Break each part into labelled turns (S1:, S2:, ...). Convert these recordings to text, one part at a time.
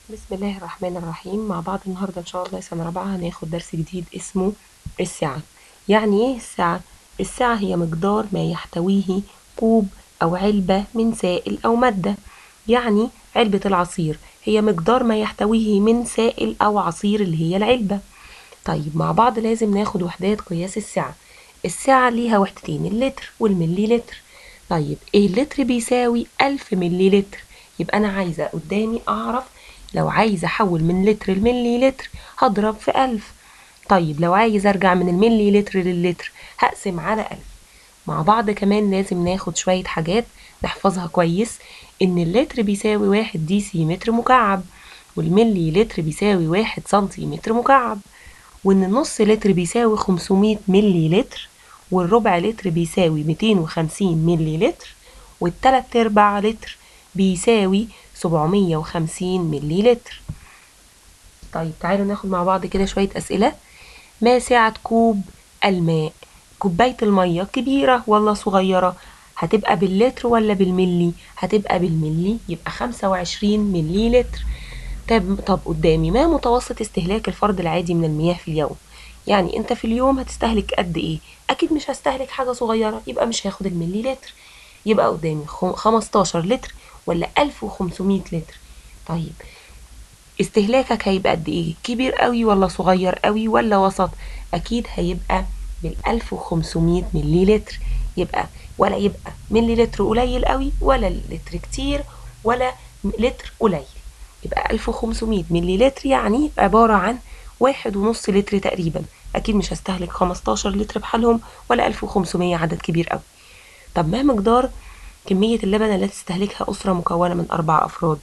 S1: بسم الله الرحمن الرحيم مع بعض النهاردة إن شاء الله سنة رابعة هناخد درس جديد اسمه السعة يعني إيه السعة؟ السعة هي مقدار ما يحتويه كوب أو علبة من سائل أو مادة يعني علبة العصير هي مقدار ما يحتويه من سائل أو عصير اللي هي العلبة طيب مع بعض لازم ناخد وحدات قياس السعة السعة ليها وحدتين اللتر والملي لتر طيب ايه اللتر بيساوي ألف ملي لتر يبقى أنا عايزة قدامي أعرف لو عايزة أحول من لتر لملي لتر هضرب في ألف طيب لو عايز أرجع من الملي لتر للتر هقسم على ألف مع بعض كمان لازم ناخد شوية حاجات نحفظها كويس إن اللتر بيساوي واحد دي سي متر مكعب والملي لتر بيساوي واحد سنتيمتر مكعب وإن النص لتر بيساوي 500 ملي لتر والربع لتر بيساوي 250 ملي لتر والتلات أرباع لتر بيساوي 750 ملي لتر طيب تعالوا ناخد مع بعض كده شوية أسئلة ما سعة كوب الماء كوباية المية كبيرة ولا صغيرة هتبقى باللتر ولا بالملي هتبقى بالملي يبقى 25 ملي لتر طب طب قدامي ما متوسط استهلاك الفرد العادي من المياه في اليوم يعني انت في اليوم هتستهلك قد ايه اكيد مش هستهلك حاجه صغيره يبقى مش هاخد الملي لتر يبقى قدامي 15 لتر ولا 1500 لتر طيب استهلاكك هيبقى قد ايه كبير قوي ولا صغير قوي ولا وسط اكيد هيبقى بال 1500 ملي لتر يبقى ولا يبقى ملي لتر قليل قوي ولا لتر كتير ولا لتر قليل يبقى 1500 ملي لتر يعني عبارة عن واحد ونص لتر تقريبا أكيد مش هستهلك 15 لتر بحالهم ولا 1500 عدد كبير قوي طب ما مقدار كمية اللبن التي تستهلكها أسرة مكونة من أربع أفراد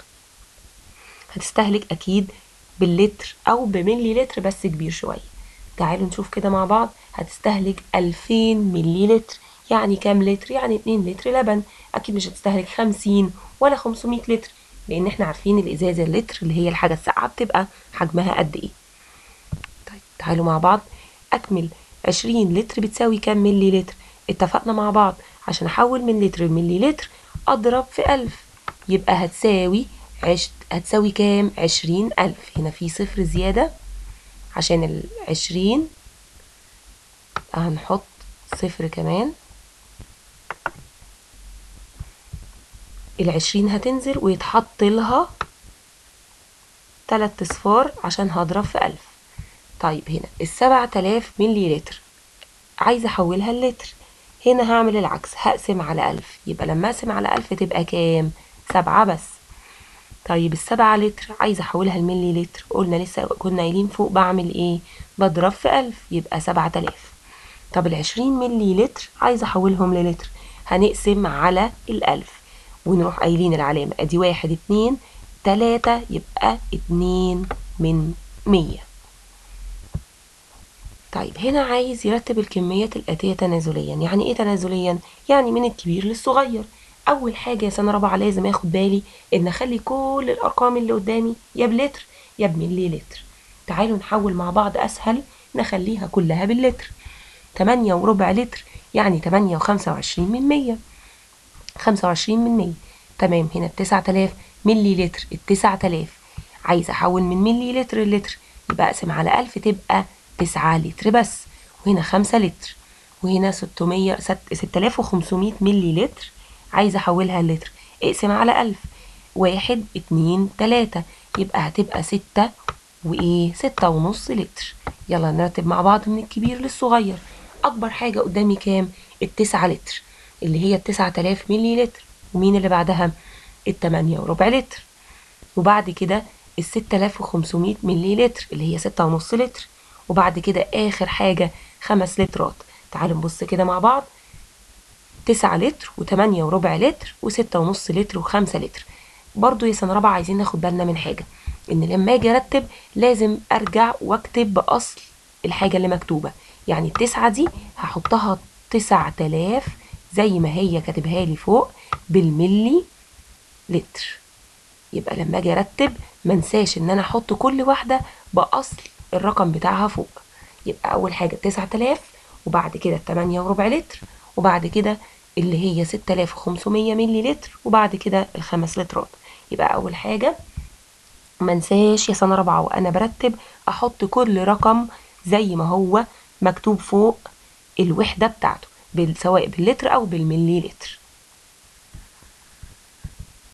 S1: هتستهلك أكيد باللتر أو بملي لتر بس كبير شوية تعالوا نشوف كده مع بعض هتستهلك 2000 ملي لتر يعني كام لتر يعني 2 لتر لبن أكيد مش هتستهلك 50 ولا 500 لتر لأن احنا عارفين الإزازة اللتر اللي هي الحاجة الساقعة بتبقى حجمها قد إيه طيب تعالوا مع بعض أكمل 20 لتر بتساوي كام ملي لتر اتفقنا مع بعض عشان أحول من لتر لملي لتر أضرب في ألف يبقى هتساوي عشت هتساوي كام عشرين ألف هنا في صفر زيادة عشان العشرين هنحط صفر كمان العشرين هتنزل ويتحط لها تلات اصفار عشان هضرب في ألف طيب هنا السبعة تلاف ملي لتر عايزة أحولها للتر هنا هعمل العكس هقسم على ألف يبقى لما أقسم على ألف تبقى كام سبعة بس طيب السبعة لتر عايزة أحولها لملي لتر قلنا لسه كنا قايلين فوق بعمل إيه بضرب في ألف يبقى سبعة تلاف طب العشرين ملي لتر عايزة أحولهم للتر هنقسم على الألف ونروح قايلين العلامة أدي واحد اتنين تلاتة يبقى اتنين من مية طيب هنا عايز يرتب الكميات الآتية تنازليا يعني إيه تنازليا؟ يعني من الكبير للصغير أول حاجة يا سنة رابعة لازم آخد بالي إن أخلي كل الأرقام اللي قدامي يا بلتر يا بملي لتر تعالوا نحول مع بعض أسهل نخليها كلها باللتر تمانية وربع لتر يعني تمانية وخمسة وعشرين من مية خمسة وعشرين من مية تمام هنا التسعة آلاف ملي لتر التسعة آلاف عايزة أحول من ملي لتر لتر يبقى أقسم على ألف تبقى تسعة لتر بس وهنا خمسة لتر وهنا ستمية ستة آلاف وخمسمية ملي لتر عايزة أحولها لتر اقسم على ألف واحد اتنين تلاتة يبقى هتبقى ستة وإيه ستة ونص لتر يلا نرتب مع بعض من الكبير للصغير أكبر حاجة قدامي كام التسعة لتر اللي هي التسعة آلاف ملي لتر ومين اللي بعدها التمانية وربع لتر وبعد كده الستة آلاف وخمسمية ملي لتر اللي هي ستة ونص لتر وبعد كده آخر حاجة خمس لترات تعالوا نبص كده مع بعض تسعة لتر وتمانية وربع لتر وستة ونص لتر وخمسة لتر برضو يا سنة رابعة عايزين ناخد بالنا من حاجة إن لما أجي أرتب لازم أرجع وأكتب بأصل الحاجة اللي مكتوبة يعني التسعة دي هحطها تسعة آلاف زي ما هي كاتبها لي فوق بالملي لتر يبقى لما أجي أرتب منساش إن أنا أحط كل واحدة بأصل الرقم بتاعها فوق يبقى أول حاجة تسعة آلاف وبعد كده التمانية وربع لتر وبعد كده اللي هي ستة آلاف وخمسمية ملي لتر وبعد كده الخمس لترات يبقى أول حاجة منساش يا سنة رابعة وأنا برتب أحط كل رقم زي ما هو مكتوب فوق الوحدة بتاعته بال- سواء باللتر أو بالملي لتر